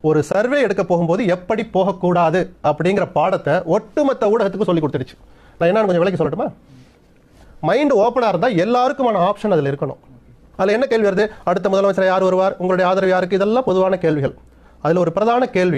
ஒரு சர்வே எடுக்க போகும்போது எப்படி போகக்கூடாது அப்படிங்கிற பாடத்தை ஒட்டுமொத்த ஊடகத்துக்கு சொல்லி கொடுத்துருச்சு நான் என்னன்னு கொஞ்சம் விலைக்கு சொல்லட்டுமா மைண்ட் ஓப்பனாக இருந்தால் எல்லாருக்குமான ஆப்ஷன் அதில் இருக்கணும் அதில் என்ன கேள்வி வருது அடுத்த முதலமைச்சர் யார் வருவார் உங்களுடைய ஆதரவு யாருக்கு இதெல்லாம் பொதுவான கேள்விகள் அதில் ஒரு பிரதான கேள்வி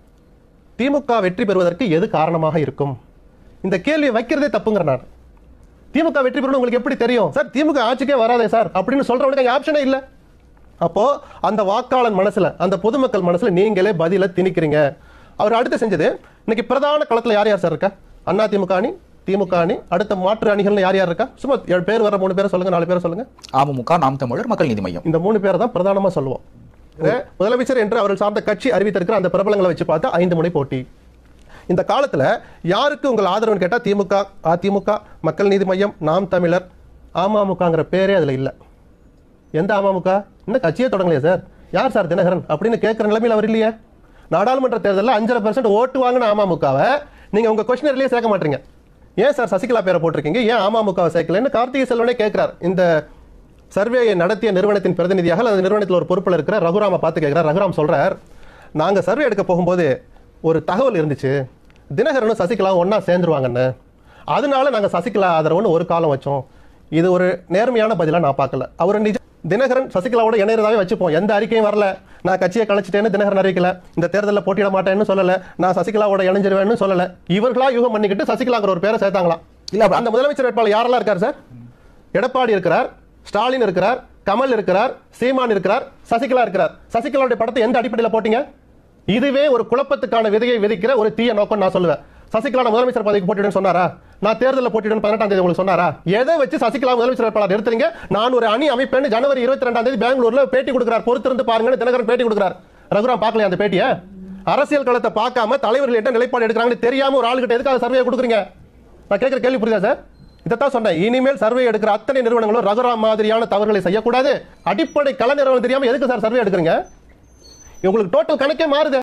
திமுக வெற்றி பெறுவதற்கு எது காரணமாக இருக்கும் இந்த கேள்வியை வைக்கிறதே தப்புங்கிற நான் திமுக வெற்றி பெறணும் உங்களுக்கு எப்படி தெரியும் சார் திமுக ஆட்சிக்கே வராதே சார் அப்படின்னு சொல்றவனுக்கு ஆப்ஷனே இல்லை அப்போ அந்த வாக்காளன் மனசுல அந்த பொதுமக்கள் மனசுல நீங்களே பதில திணிக்கிறீங்க அவர் அடுத்து செஞ்சது இன்னைக்கு பிரதான களத்துல யார் யார் சார் இருக்கா அண்ணா திமுக அணி திமுக அணி அடுத்த மாற்று அணிகள் யார் யார் இருக்கா சும்மா ஏழு பேர் வர மூணு பேரை சொல்லுங்க நாலு பேரை சொல்லுங்க அமமுக நாம் தமிழர் மக்கள் நீதி மையம் இந்த மூணு பேரை தான் பிரதானமா சொல்லுவோம் இது முதலமைச்சர் என்று அவர்கள் சார்ந்த கட்சி அறிவித்திருக்கிற அந்த பிரபலங்களை வச்சு பார்த்தா ஐந்து முனை போட்டி இந்த காலத்துல யாருக்கு உங்கள் ஆதரவுன்னு கேட்டா திமுக அதிமுக மக்கள் நீதி மையம் நாம் தமிழர் அமமுகங்கிற பேரே அதுல இல்ல எந்த அமமுக இன்னும் கட்சியே தொடங்கலையா சார் யார் சார் தினகரன் அப்படின்னு கேட்கிற நிலைமையில் அவர் இல்லையே நாடாளுமன்ற தேர்தலில் அஞ்சரை பர்சன்ட் ஓட்டு வாங்கின அமமுகவை நீங்க உங்க கொஸ்டினர்லயே சேர்க்க மாட்டீங்க ஏன் சார் சசிகலா பேரை போட்டிருக்கீங்க ஏன் அமமுகவை சேர்க்கலன்னு கார்த்திகை செல்வனே கேட்கிறார் இந்த சர்வேயை நடத்திய நிறுவனத்தின் பிரதிநிதியாக அந்த நிறுவனத்தில் ஒரு பொறுப்பில் இருக்கிற ரகுராமை பார்த்து கேட்கிறார் ரகுராம் சொல்றார் நாங்க சர்வே எடுக்க போகும்போது ஒரு தகவல் இருந்துச்சு தினகரனும் சசிகலாவும் ஒண்ணா சேர்ந்துருவாங்கன்னு அதனால நாங்க சசிகலா ஆதரவுன்னு ஒரு காலம் வச்சோம் இது ஒரு நேர்மையான பதிலா நான் பார்க்கல அவர் நிஜ தினகரன் சசிகலாவோட இணையறதாவே வச்சுப்போம் எந்த அறிக்கையும் வரல நான் கட்சியை கலைச்சிட்டேன்னு தினகரன் அறிவிக்கல இந்த தேர்தலில் போட்டியிட மாட்டேன்னு சொல்லல நான் சசிகலாவோட இணைஞ்சிருவேன்னு சொல்லல இவர்களா யூகம் பண்ணிக்கிட்டு சசிகலாங்கிற ஒரு பேரை சேர்த்தாங்களாம் இல்ல அந்த முதலமைச்சர் வேட்பாளர் யாரெல்லாம் இருக்கார் சார் எடப்பாடி இருக்கிறார் ஸ்டாலின் இருக்கிறார் கமல் இருக்கிறார் சீமான் இருக்கிறார் சசிகலா இருக்கிறார் சசிகலாவுடைய படத்தை எந்த அடிப்படையில் போட்டீங்க இதுவே ஒரு குழப்பத்துக்கான விதையை விதிக்கிற ஒரு தீய நோக்கம் நான் சொல்லுவேன் சசிகலா நான் முதலமைச்சர் பதவிக்கு போட்டிடுன்னு சொன்னாரா நான் தேர்தலில் போட்டிடுன்னு பதினெட்டாம் தேதி உங்களுக்கு சொன்னாரா எதை வச்சு சசிகலா முதலமைச்சர் வேட்பாளர் நிறுத்துறீங்க நான் ஒரு அணி அமைப்பேன்னு ஜனவரி இருபத்தி ரெண்டாம் தேதி பெங்களூர்ல பேட்டி கொடுக்கிறார் பொறுத்திருந்து பாருங்கன்னு தினகரன் பேட்டி கொடுக்கிறார் ரகுராம் பார்க்கலையா அந்த பேட்டியை அரசியல் களத்தை பார்க்காம தலைவர்கள் என்ன நிலைப்பாடு எடுக்கிறாங்கன்னு தெரியாம ஒரு ஆளுகிட்ட எதுக்காக சர்வே கொடுக்குறீங்க நான் கேட்கிற கேள்வி புரியுதா சார் இதைத்தான் சொன்னேன் இனிமேல் சர்வே எடுக்கிற அத்தனை நிறுவனங்களும் ரகுராம் மாதிரியான தவறுகளை செய்யக்கூடாது அடிப்படை கள நிறுவனம் தெரியாம எதுக்கு சார் சர்வே எடுக்கிறீங்க உங்களுக்கு டோட்டல் கணக்கே மாறுது